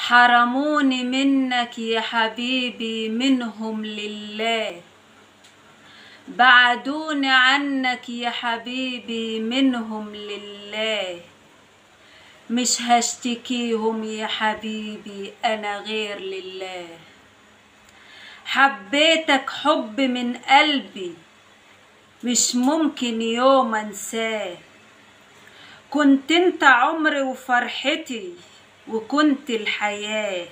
حرموني منك يا حبيبي منهم لله بعدوني عنك يا حبيبي منهم لله مش هشتكيهم يا حبيبي انا غير لله حبيتك حب من قلبي مش ممكن يوم انساه كنت انت عمري وفرحتي وكنت الحياة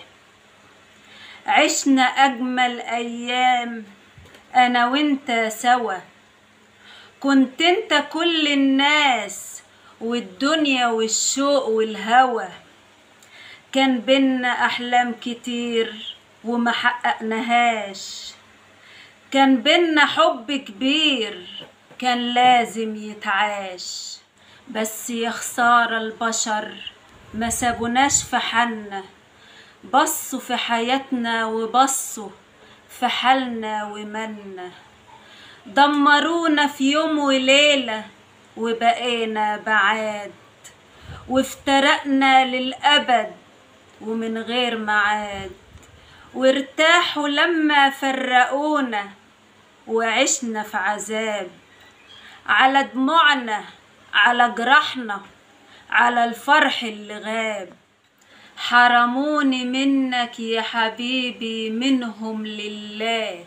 عشنا أجمل أيام أنا وانت سوا كنت انت كل الناس والدنيا والشوق والهوى كان بينا أحلام كتير وما حققناهاش كان بينا حب كبير كان لازم يتعاش بس يا خسارة البشر ما سابوناش في حالنا بصوا في حياتنا وبصوا في حالنا ومالنا دمرونا في يوم وليلة وبقينا بعاد وافترقنا للأبد ومن غير معاد وارتاحوا لما فرقونا وعشنا في عذاب على دموعنا على جرحنا على الفرح اللي غاب حرموني منك يا حبيبي منهم لله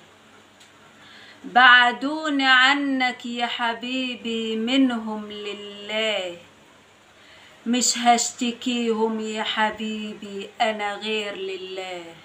بعدوني عنك يا حبيبي منهم لله مش هشتكيهم يا حبيبي انا غير لله